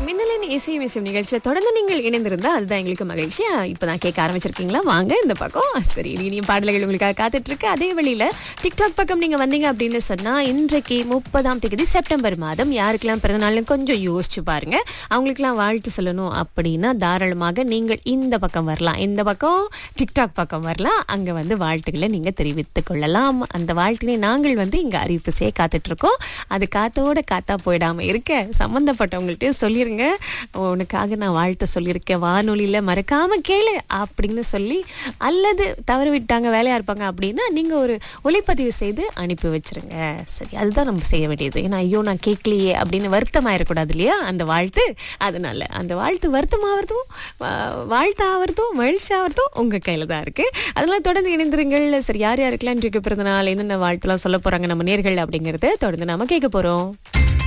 மின்னலின் இசையும் இசையும் நிகழ்ச்சியில தொடர்ந்து நீங்கள் இணைந்திருந்தா அதுதான் எங்களுக்கு மகிழ்ச்சி இப்பதான் கேட்க ஆரம்பிச்சிருக்கீங்களா வாங்க இந்த பக்கம் சரி இனியும் பாடல்கள் உங்களுக்காக காத்துட்டு இருக்கு அதே வழியில டிக்டாக் பக்கம் நீங்க வந்தீங்க அப்படின்னு சொன்னா இன்றைக்கு முப்பதாம் தேதி செப்டம்பர் மாதம் யாருக்கெல்லாம் பிறந்த நாள்னு கொஞ்சம் யோசிச்சு பாருங்க அவங்களுக்கெல்லாம் வாழ்த்து சொல்லணும் அப்படின்னா தாராளமாக நீங்கள் இந்த பக்கம் வரலாம் இந்த பக்கம் டிக்டாக் பக்கம் வரலாம் அங்க வந்து வாழ்த்துக்களை நீங்க தெரிவித்துக் கொள்ளலாம் அந்த வாழ்த்தினை நாங்கள் வந்து இங்க அறிவிப்பு செய்ய காத்துட்டு இருக்கோம் அது காத்தோட காத்தா போயிடாம இருக்க சம்பந்தப்பட்டவங்கள்ட்ட சொல்லிருங்க உனக்காக நான் வாழ்த்து சொல்லியிருக்கேன் வானொலியில மறக்காம கேளு அப்படின்னு சொல்லி அல்லது தவறு விட்டாங்க வேலையா இருப்பாங்க அப்படின்னா நீங்க ஒரு ஒளிப்பதிவு செய்து அனுப்பி வச்சிருங்க சரி அதுதான் நம்ம செய்ய வேண்டியது ஏன்னா ஐயோ நான் கேட்கலையே அப்படின்னு வருத்தமாயிடக்கூடாது இல்லையா அந்த வாழ்த்து அதனால அந்த வாழ்த்து வருத்தமாகறதும் வாழ்த்து ஆகிறதும் மகிழ்ச்சி ஆகிறதும் உங்க கையில தான் இருக்கு அதனால தொடர்ந்து இணைந்திருங்கள் சரி யார் யாருக்கெல்லாம் இன்றைக்கு பிறந்த நாள் என்னென்ன வாழ்த்துலாம் சொல்ல போறாங்க நம்ம நேர்கள் அப்படிங்கறத தொடர்ந்து நாம கேட்க போறோம்